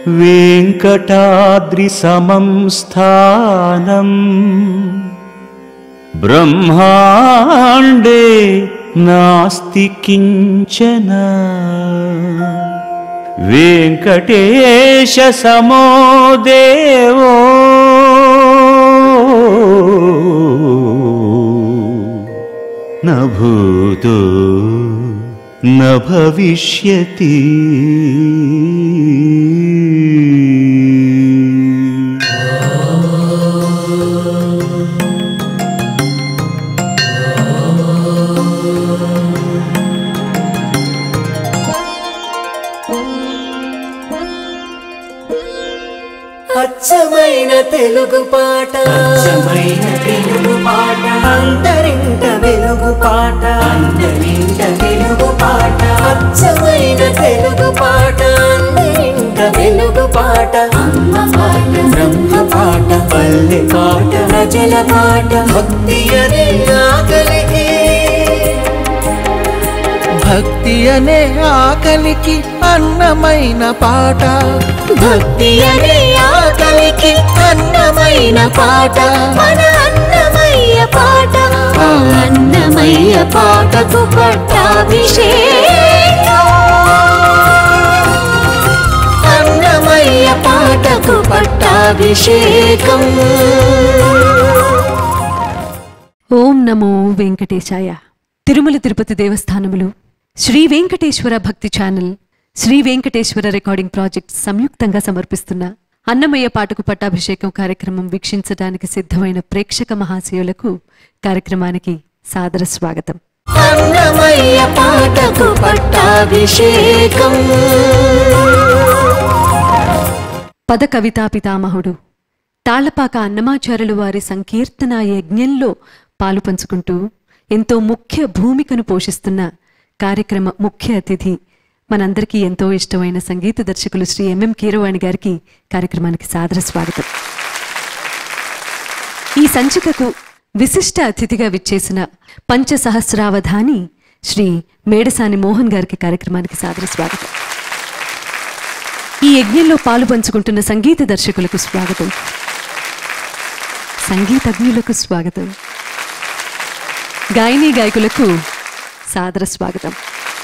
वेङ्कटाद्रिसमं स्थानम् ब्रह्माण्डे नास्ति किञ्चन वेङ्कटेशसमो देवो न भूतो न भविष्यति అచ్చమైన తెలుగు పాట అచ్చమైన తెలుగు పాట అంతరింట వెలుగు పాట అందరింట తెలుగు పాట అచ్చమైన తెలుగు పాట అందరింట వెలుగు పాట అమ్మ పాట బ్రహ్మ పాట పల్లె పాట ప్రజల పాట భక్తి అనే ఆకలికి భక్తి అనే ఆకలికి అన్నమైన పాట భక్తి అనే ఆకలికి అన్నమైన పాట మన అన్నమయ్య పాట ఆ అన్నమయ్య పాటకు పట్టాభిషేకం అన్నమయ్య పాటకు పట్టాభిషేకం ఓం నమో వెంకటేశాయ Tirumala Tirupati దేవస్థానములు Shri Venkateswara Bhakti channel Shri Venkateswara recording project సంయుక్తంగా సమర్పిస్తున్న అన్నమయ్య పాటకు పట్టాభిషేకం కార్యక్రమం వీక్షించడానికి సిద్ధమైన ప్రేక్షక మహాశయులకు కార్యక్రమానికి సాదర స్వాగతం అన్నమయ్య పాటకు పట్టాభిషేకం పద కవితా పితామహుడు తాళ్లపాక అన్నమాచారులు వారి సంకీర్తన యజ్ఞంలో పాలు పంచుకుంటూ ఎంతో ముఖ్య భూమికను పోషిస్తున్న కార్యక్రమ ముఖ్య అతిథి మనందరికీ ఎంతో ఇష్టమైన సంగీత దర్శకులు శ్రీ ఎంఎం కీరవాణి గారికి కార్యక్రమానికి సాదర స్వాగతం ఈ సంచికకు విశిష్ట అతిథిగా విచ్చేసిన పంచసహస్రావధాని శ్రీ మేడసాని మోహన్ గారికి కార్యక్రమానికి సాదర స్వాగతం ఈ యజ్ఞంలో పాలు పంచుకుంటున్న సంగీత దర్శకులకు స్వాగతం సంగీతజ్ఞులకు స్వాగతం గాయని గాయకులకు సాదర స్వాగతం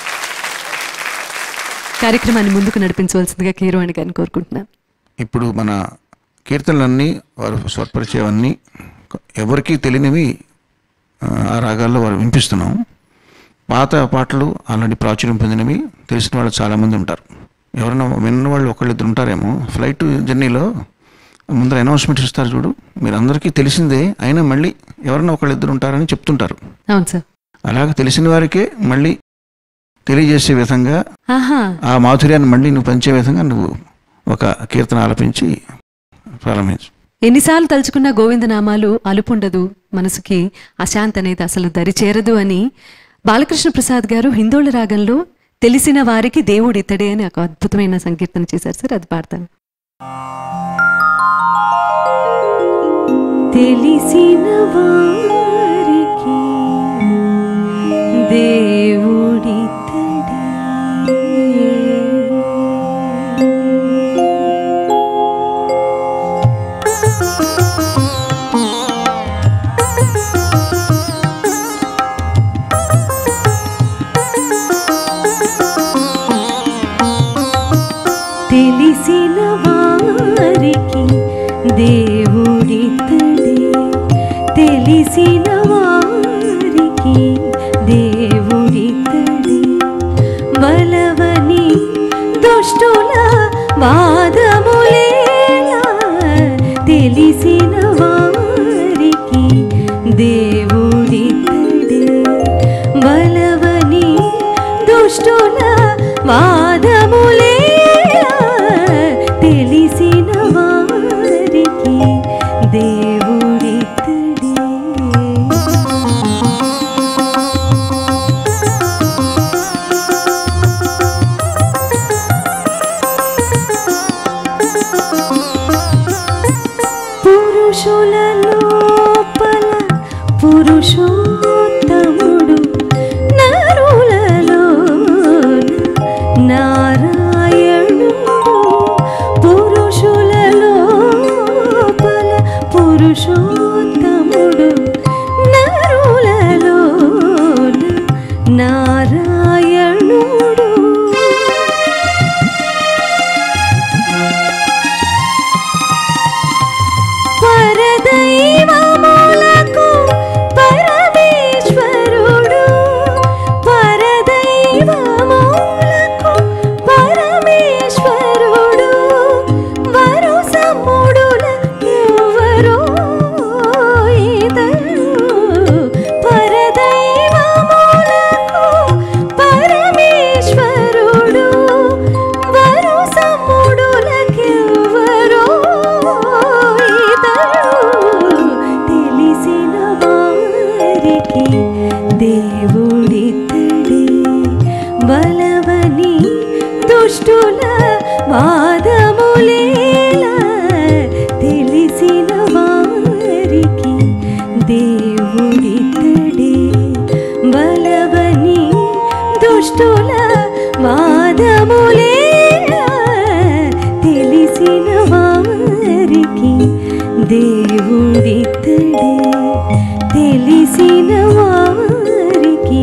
కార్యక్రమాన్ని ముందుకు నడిపించవలసిందిగా కీరవాణి గారిని కోరుకుంటున్నాను ఇప్పుడు మన కీర్తనలన్నీ వారు స్వరపరిచేవన్నీ ఎవరికీ తెలియనివి ఆ, ఆ రాగాల్లో వారు వినిపిస్తున్నాం పాత పాటలు ఆల్రెడీ ప్రాచుర్యం పొందినవి తెలిసిన వాళ్ళు చాలామంది ఉంటారు ఎవరైనా విన్న వాళ్ళు ఒకళ్ళిద్దరు ఉంటారేమో ఫ్లైట్ జర్నీలో ముందర అనౌన్స్మెంట్స్ ఇస్తారు చూడు మీరు అందరికీ తెలిసిందే అయినా మళ్ళీ ఎవరైనా ఒకళ్ళిద్దరు ఉంటారని చెప్తుంటారు అవును సార్ అలాగ తెలిసిన వారికే మళ్ళీ తెలియజేసే విధంగా ఆహా ఆ మాధుర్యాన్ని మళ్ళీ నువ్వు పంచే విధంగా నువ్వు ఒక కీర్తన ఆలపించి ప్రారంభించు ఎన్నిసార్లు తలుచుకున్న గోవిందనామాలు అలుపుండదు మనసుకి అశాంతి అనేది అసలు దరిచేరదు అని బాలకృష్ణ ప్రసాద్ గారు హిందోళ రాగంలో తెలిసిన వారికి దేవుడు ఇతడే అని ఒక అద్భుతమైన సంకీర్తన చేశారు సార్ అది పాడతాను తెలిసిన వారికి దేవుడితడే తెలిసిన వారికి దేవుడితడే తెలిసిన వారికి దేవుడితడే బలవని దుష్టుల వాదములేలా తెలిసిన వారికి దేవుడితడే బలవని దుష్టుల వాదములేలా తెలిసిన వారికి దేవుడితడే పురుషుల లోపల పురుషోత్తముడు నరులలో నారాయణుడు దుష్టుల వాదములేలా తెలిసిన వారికి దేవుడితడే బలవని దుష్టుల వాదములేలా తెలిసిన వారికి దేవుడితడే తెలిసిన వారికి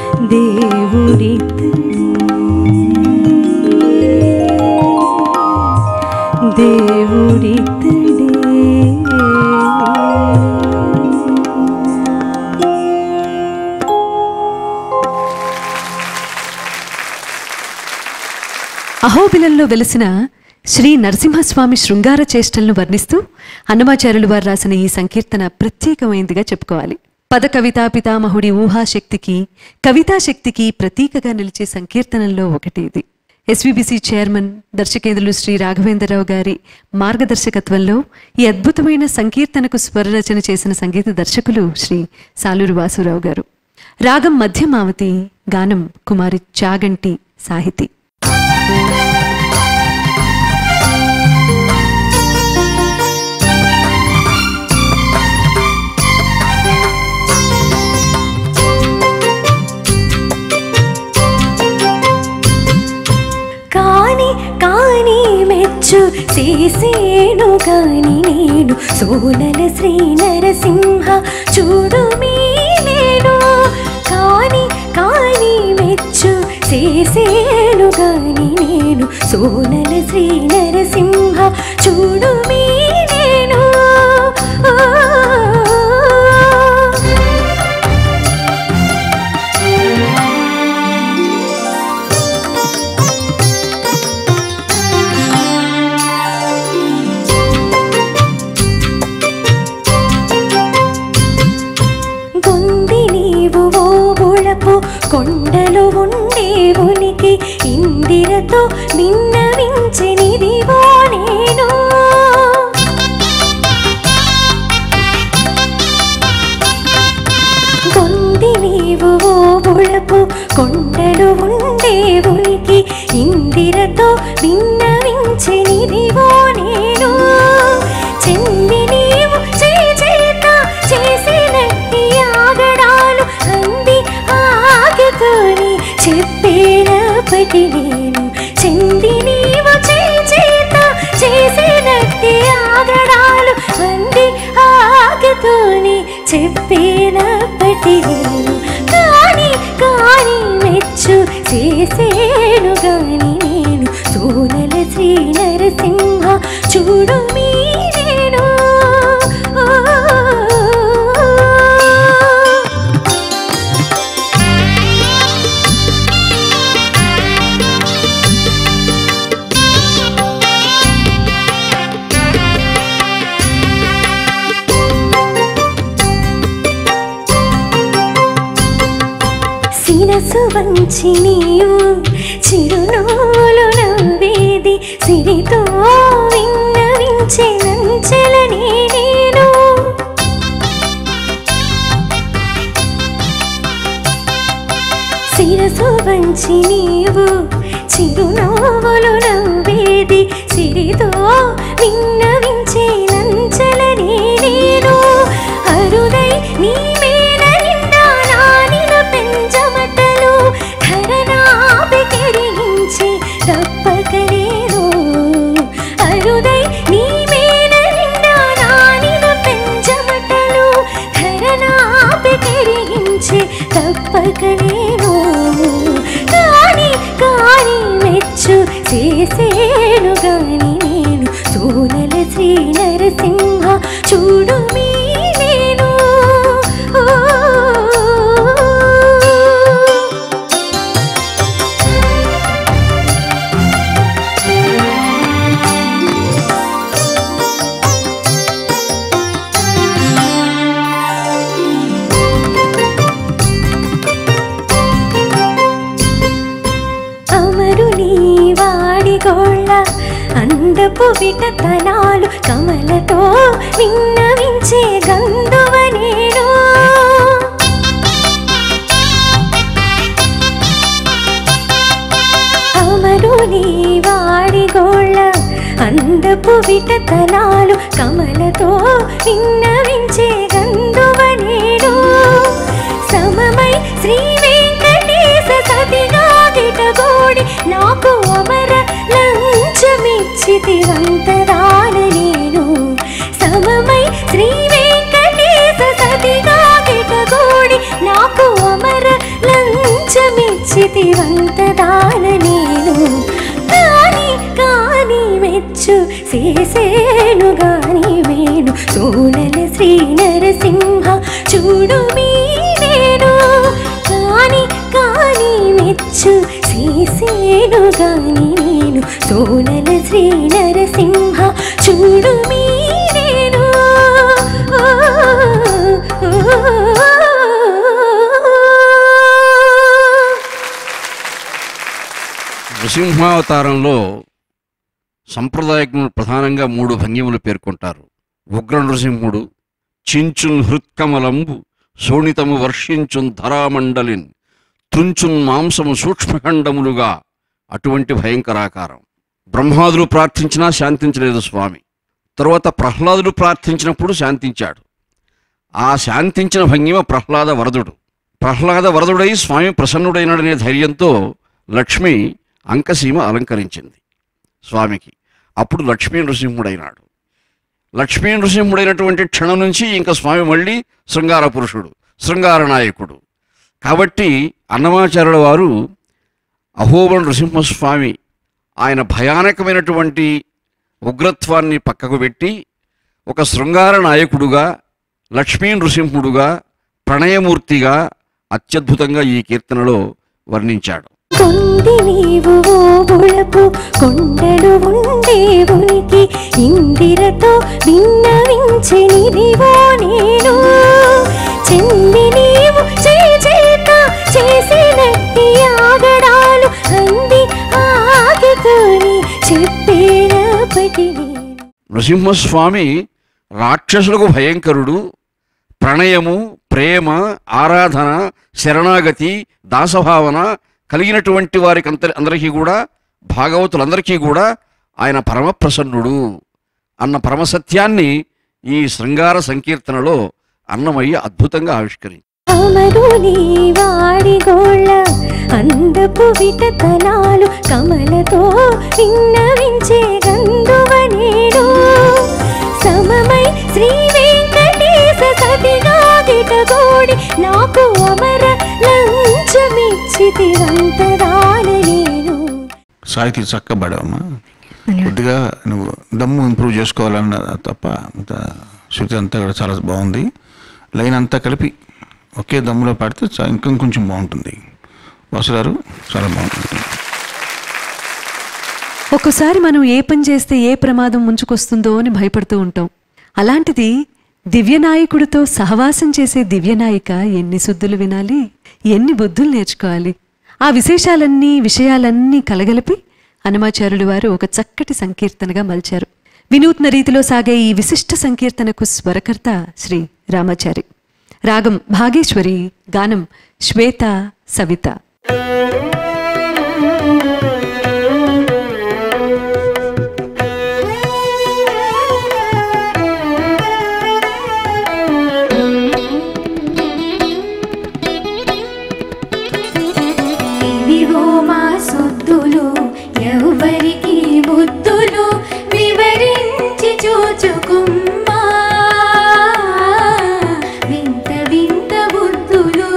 దేవుడితడే దేవుడితడే అహోబిలంలో వెలిసిన శ్రీ నరసింహస్వామి శృంగార చేష్టలను వర్ణిస్తూ అన్నమాచార్యులు వారు రాసిన ఈ సంకీర్తన ప్రత్యేకమైందిగా చెప్పుకోవాలి పద కవితా పితామహుడి ఊహాశక్తికి కవితాశక్తికి ప్రతీకగా నిలిచే సంకీర్తనల్లో ఒకటి ఇది ఎస్విబిసి చైర్మన్ దర్శకేంద్రులు శ్రీ రాఘవేంద్రరావు గారి మార్గదర్శకత్వంలో ఈ అద్భుతమైన సంకీర్తనకు స్వరరచన చేసిన సంగీత దర్శకులు శ్రీ సాలూరు వాసురావు గారు రాగం మధ్యమావతి గానం కుమారి చాగంటి సాహితీ కాని కాని మెచ్చు చేసేను కాని నేను సోనల శ్రీ నరసింహ చూడు మీ నేను కాని కాని మెచ్చు చేసేను కాని నేను సోనల శ్రీ నరసింహ చూడు మీ నేను ఆ గొంది నీవు ఓ బుళపు కొండలు ఉండే ఉనికి ఇందిరతో విన్నవించనిదివో నేను గొంది నీవు ఓ బుళపు కొండలు ఉండే ఉనికి ఇందిరతో విన్నవించనిదివో నేను చెంది నీవు చేత చేసినట్టి ఆగడాలు అంది ఆగితోని చెప్పేనప్పటి నేను చెంది నీవు చేత చేసినట్టి ఆగడాలు అంది ఆగితోని చెప్పేనప్పటి నేను కాని కాని మెచ్చు చేసేను గాని నేను సోనల శ్రీ నరసింహ చూడు మీ నేను ఆ. శిరసు వంచి నీవు చిరునోలు నవ్వేది సిరితో విన్నవించే నంచెలని నేను శిరసు వంచి నీవు చిరునవ్వులు నవ్వేది సిరితో విన్నవించే నంచలని నేను అరుదై నీ మేన నిండా నానిన పెంచమటలు ధరనాపి కెరిగించి తప్పకలేను అరుదై నీ మేన నిండా నానిన పెంచమటలు ధరనాపి కెరిగించి తప్పకలేను కాని కాని మెచ్చు చేసేను గాని నేను సోనల శ్రీ నరసింహ చూడు మీ నేను ఓ. అమరుని వాడిగోళ్ళ అందపు వికతనాలు కమలతో విన్నవించే గంధువ నేను అమరుని అందపు విటతనాలు కమలతో విన్నవించే గంధువనేడు సమమై శ్రీ వెంకటేశ సతిగా గిటగోడి నాకు అమర లంచమిచ్చితి వంతదాన నేను సమమై శ్రీ వెంకటేశ సతిగా గిటగోడి నాకు అమర లంచమిచ్చితి వంతదాన నేను కాని కాని మెచ్చు చేసేను గాని వేణు సోనల శ్రీ నరసింహ చూడు మీ నేను కాని కాని మెచ్చు చేసేను గాని నేను సోనల శ్రీ నరసింహ చూడు మీ నేను నృసింహావతారంలో సంప్రదాయజ్ఞులు ప్రధానంగా మూడు భంగిములు పేర్కొంటారు ఉగ్ర నృసింహుడు చించున్ హృత్కమలంబు శోణితము వర్షించున్ ధరామండలిన్ తుంచున్ మాంసము సూక్ష్మఖండములుగా అటువంటి భయంకరాకారం బ్రహ్మాదులు ప్రార్థించినా శాంతించలేదు స్వామి తరువాత ప్రహ్లాదుడు ప్రార్థించినప్పుడు శాంతించాడు ఆ శాంతించిన భంగిమ ప్రహ్లాద వరదుడు ప్రహ్లాద వరదుడై స్వామి ప్రసన్నుడైనడనే ధైర్యంతో లక్ష్మి అంకసీమ అలంకరించింది స్వామికి అప్పుడు లక్ష్మీ నృసింహుడైనాడు లక్ష్మీ నృసింహుడైనటువంటి క్షణం నుంచి ఇంకా స్వామి మళ్ళీ శృంగార పురుషుడు శృంగార నాయకుడు కాబట్టి అన్నమాచార్యుల వారు అహోబల నృసింహస్వామి ఆయన భయానకమైనటువంటి ఉగ్రత్వాన్ని పక్కకు పెట్టి ఒక శృంగార నాయకుడుగా లక్ష్మీ నృసింహుడుగా ప్రణయమూర్తిగా అత్యద్భుతంగా ఈ కీర్తనలో వర్ణించాడు కొండి నీవు ఓ బుళపు కొండలు ఉండేవునికి ఇందిరతో విన్నవించెనిదివో నేను చెంది నీవు చేత చేసినట్టి ఆగడాలు అంది ఆగితోని చెప్పేనప్పటి నేను నృసింహస్వామి రాక్షసులకు భయంకరుడు ప్రణయము ప్రేమ ఆరాధన శరణాగతి దాసభావన కలిగినటువంటి వారికి అంత అందరికీ కూడా భాగవతులందరికీ కూడా ఆయన పరమప్రసన్నుడు అన్న పరమసత్యాన్ని ఈ శృంగార సంకీర్తనలో అన్నమయ్య అద్భుతంగా ఆవిష్కరించారు అమరుని వాడి గోళ్ళ అందపు విటతనాలు కమలతో విన్నవించే గంధువనేడు సమమై శ్రీ వెంకటేశ సతిగా గిటగోడి నాకు అమర లంచమిచ్చితి వంతదాన నేను సాహితీ చక్కబడవమ్మా కొద్దిగా నువ్వు దమ్ము ఇంప్రూవ్ చేసుకోవాలన్న తప్ప అంత శృతి అంతా కూడా చాలా బాగుంది లైన్ అంతా కలిపి ఒకే దమ్ములో పాడితే చా- ఇంకా కొంచెం బాగుంటుంది వాసు గారు చాలా బాగుంటుంది ఒక్కోసారి మనం ఏ పని చేస్తే ఏ ప్రమాదం ముంచుకొస్తుందో అని భయపడుతూ ఉంటాం అలాంటిది దివ్యనాయకుడితో సహవాసం చేసే దివ్యనాయిక ఎన్ని శుద్ధులు వినాలి ఎన్ని బుద్ధులు నేర్చుకోవాలి ఆ విశేషాలన్నీ విషయాలన్నీ కలగలిపి హనుమాచార్యులు వారు ఒక చక్కటి సంకీర్తనగా మలిచారు వినూత్న రీతిలో సాగే ఈ విశిష్ట సంకీర్తనకు స్వరకర్త శ్రీ రామాచారి రాగం భాగేశ్వరి గానం శ్వేత సవిత ఇవిగో మా సొత్తులు ఎవరికి బుద్ధులు వివరించి చూచుకుమ్మా వింత వింత బుద్ధులు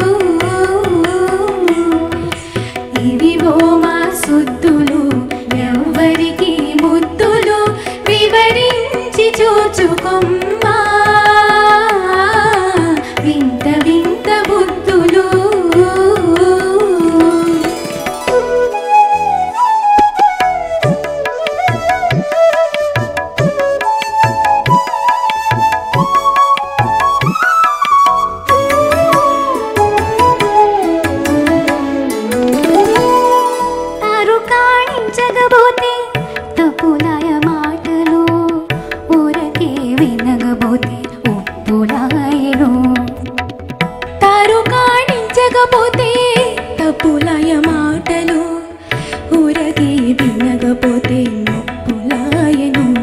ఇవిగో మా సొత్తులు ఎవరికి బుద్ధులు వివరించి చూచుకుమ్మా వింత వింత బుద్ధులు తారు కాణించగబోతే తప్పులాయ మాటలు ఊరకే వినగబోతే ఉప్పులాయను తారు కాణించగబోతే తప్పులాయ మాటలు ఊరకే వినగబోతే ఉప్పులాయను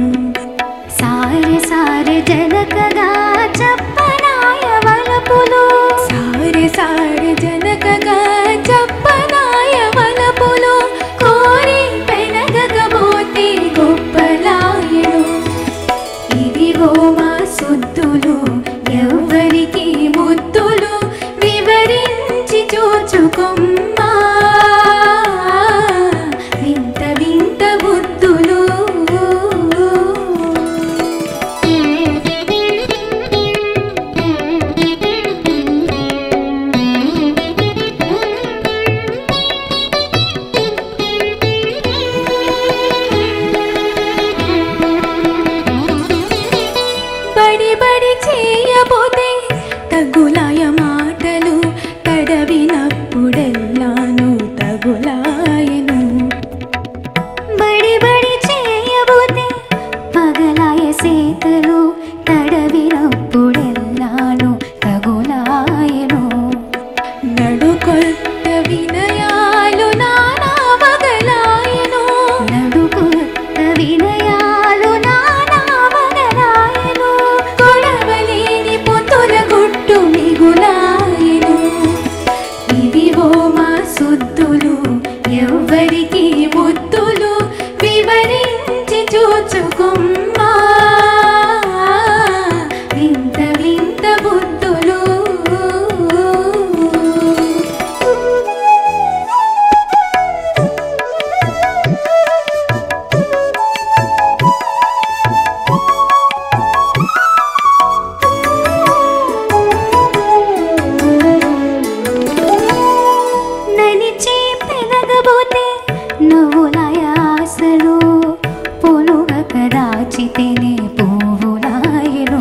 దాచితేనే పువ్వులాయను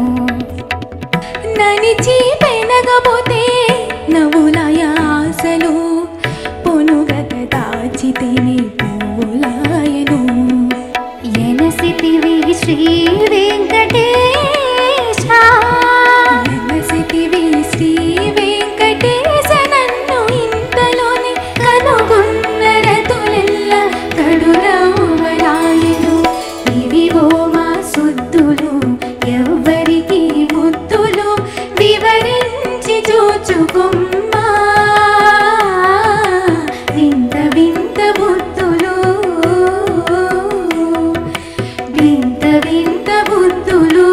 ననిచి పెనగబోతే నవ్వులాయ ఆశలు పొనుగత దాచితేనే పువ్వులాయను ఎనసితివి శ్రీ వెంకటేశ ఎనసితివి శ్రీ వెంకటేశ నన్ను ఇంతలోనే కనుగొన్న రతులెల్ల కడురవ్వలాయను ఇవిగో మా సుద్దులు ఎవ్వరికి ముద్దులు వివరించి చూచుకొమ్మా వింత వింత బుద్ధులు వింత వింత బుద్ధులు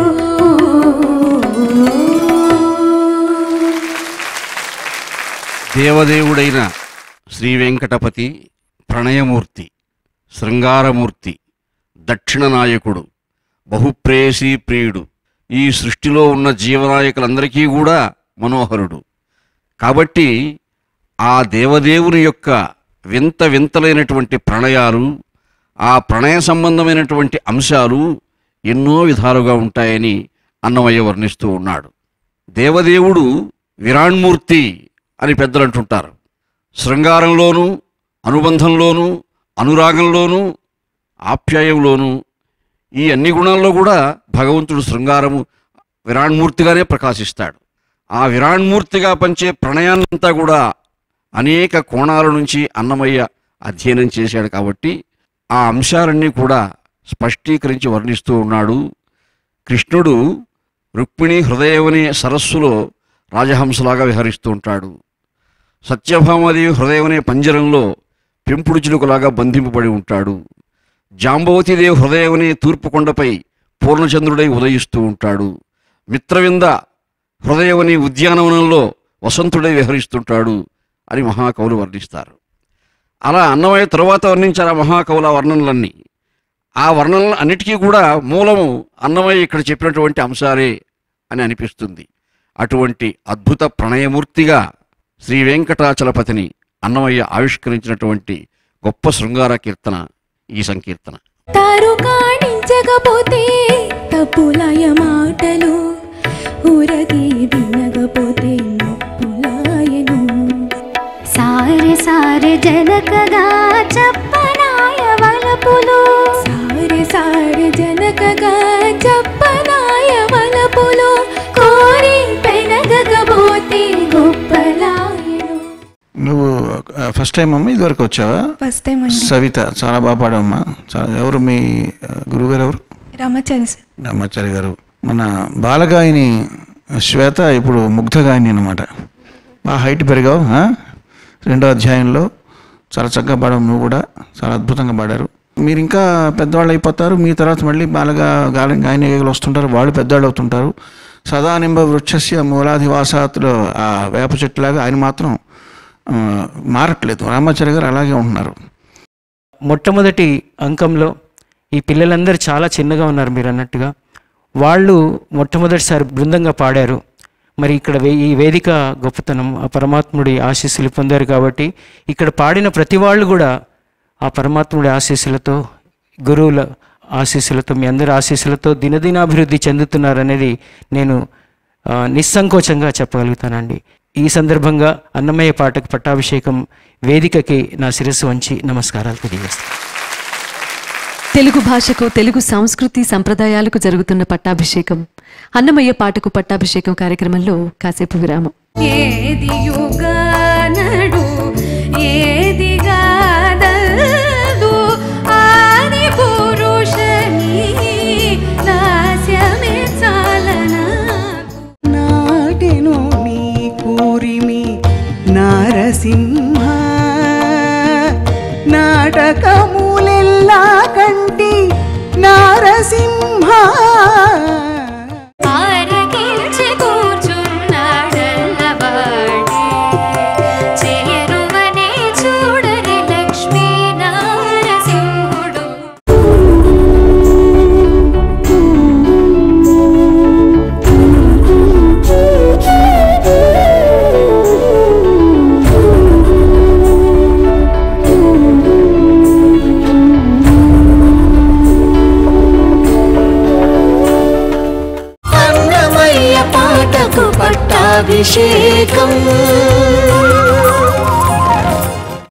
దేవదేవుడైన శ్రీ వెంకటపతి ప్రణయమూర్తి శృంగారమూర్తి దక్షిణ నాయకుడు బహుప్రేయసీ ప్రియుడు ఈ సృష్టిలో ఉన్న జీవనాయకులందరికీ కూడా మనోహరుడు కాబట్టి ఆ దేవదేవుని యొక్క వింత వింతలైనటువంటి ప్రణయాలు ఆ ప్రణయ సంబంధమైనటువంటి అంశాలు ఎన్నో విధాలుగా ఉంటాయని అన్నమయ్య వర్ణిస్తూ ఉన్నాడు దేవదేవుడు విరాణ్మూర్తి అని పెద్దలు అంటుంటారు శృంగారంలోనూ అనుబంధంలోనూ అనురాగంలోనూ ఆప్యాయంలోనూ ఈ అన్ని గుణాల్లో కూడా భగవంతుడు శృంగారము విరాణ్మూర్తిగానే ప్రకాశిస్తాడు ఆ విరాణ్మూర్తిగా పంచే ప్రణయాన్నంతా కూడా అనేక కోణాల నుంచి అన్నమయ్య అధ్యయనం చేశాడు కాబట్టి ఆ అంశాలన్నీ కూడా స్పష్టీకరించి వర్ణిస్తూ ఉన్నాడు కృష్ణుడు రుక్మిణి హృదయమనే సరస్సులో రాజహంసలాగా విహరిస్తూ ఉంటాడు సత్యభామదేవి హృదయమనే పంజరంలో పెంపుడు చిలుకలాగా బంధింపబడి ఉంటాడు జాంబవతీదేవి హృదయమనే తూర్పు కొండపై పూర్ణచంద్రుడై ఉదయిస్తూ ఉంటాడు మిత్రవింద హృదయమనే ఉద్యానవనంలో వసంతుడై విహరిస్తుంటాడు అని మహాకవులు వర్ణిస్తారు అలా అన్నమయ్య తరువాత వర్ణించారు ఆ మహాకవుల వర్ణనలన్నీ ఆ వర్ణనలు అన్నిటికీ కూడా మూలము అన్నమయ్య ఇక్కడ చెప్పినటువంటి అంశాలే అని అనిపిస్తుంది అటువంటి అద్భుత ప్రణయమూర్తిగా శ్రీ వెంకటాచలపతిని అన్నమయ్య ఆవిష్కరించినటువంటి గొప్ప శృంగార కీర్తన ఈ సంకీర్తన తారు కాణించకపోతే తప్పులాయ మాటలు ఊరకి వినగపోతే నొప్పులాయను సారె సారె జనకగా చెప్పనాయ వలపులు సారె సారె జనకగా చెప్పనాయ వలపులు కోరి పెనగకపోతే గొప్పలాయను నువ్వు ఫస్ట్ టైం అమ్మ ఇదివరకు వచ్చావా ఫస్ట్ టైం అండి సవిత చాలా బాగా పాడమ్మా చాలా ఎవరు మీ గురువు గారు ఎవరు రామాచారి సార్ బ్రహ్మచారి గారు మన బాలగాయని శ్వేత ఇప్పుడు ముగ్ధగాయని అనమాట బాగా హైట్ పెరిగావు ఆ? రెండో అధ్యాయంలో చాలా చక్కగా పాడావు నువ్వు కూడా చాలా అద్భుతంగా పాడారు మీరు ఇంకా పెద్దవాళ్ళు అయిపోతారు మీ తర్వాత మళ్ళీ బాలగా గాలి గాయనిగలు వస్తుంటారు వాళ్ళు పెద్దవాళ్ళు అవుతుంటారు సదానింబ వృక్షస్య మూలాధివాసాతులో ఆ వేప చెట్టులాగా ఆయన మాత్రం ఆ, మారట్లేదు రామాచారి గారు అలాగే ఉంటున్నారు మొట్టమొదటి అంకంలో ఈ పిల్లలందరూ చాలా చిన్నగా ఉన్నారు మీరు అన్నట్టుగా వాళ్ళు మొట్టమొదటిసారి బృందంగా పాడారు మరి ఇక్కడ వే- ఈ వేదిక గొప్పతనం ఆ పరమాత్ముడి ఆశీస్సులు పొందారు కాబట్టి ఇక్కడ పాడిన ప్రతి వాళ్ళు కూడా ఆ పరమాత్ముడి ఆశీస్సులతో గురువుల ఆశీస్సులతో మీ అందరి ఆశీస్సులతో దినదినాభివృద్ధి చెందుతున్నారనేది నేను ఆ, నిస్సంకోచంగా చెప్పగలుగుతానండి ఈ సందర్భంగా అన్నమయ్య పాటకు పట్టాభిషేకం వేదికకి నా శిరస్సు వంచి నమస్కారాలు తెలియజేస్తాను తెలుగు భాషకు తెలుగు సంస్కృతి సంప్రదాయాలకు జరుగుతున్న పట్టాభిషేకం అన్నమయ్య పాటకు పట్టాభిషేకం కార్యక్రమంలో కాసేపు విరామం ఏది యుగానడు ఏది గాదదు ఆది పురుషని లాస్యమే చాలనా నాటెను నీ కూరిమి నారసింహ నాటకములెల్లా కంటి నారసింహ ఆరగించి కూర్చున్నాడల్లవాడే చేరువనే చూ పాటకు పట్టాభిషేకం